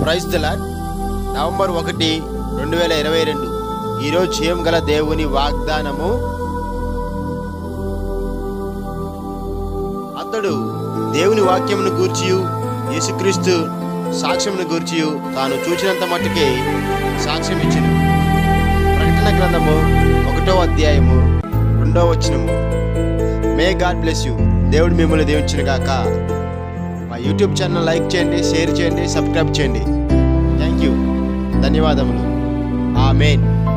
praise the lord November ఒకటి రెండు వేల ఇరవై రెండు ఈరోజు జయం గల దేవుని వాగ్దానము అతడు దేవుని వాక్యమును గూర్చియు యేసుక్రీస్తు సాక్ష్యమును గూర్చియు తాను చూచినంత మట్టుకే సాక్ష్యం ఇచ్చింది ప్రకటన గ్రంథము ఒకటో అధ్యాయము రెండో వచనము మే గాడ్ బ్లెస్ యూ దేవుడు మిమ్మల్ని దీవించిన గాక మా యూట్యూబ్ ఛానల్ లైక్ చేయండి షేర్ చేయండి సబ్స్క్రైబ్ చేయండి థ్యాంక్ యూ ధన్యవాదములు ఆమెన్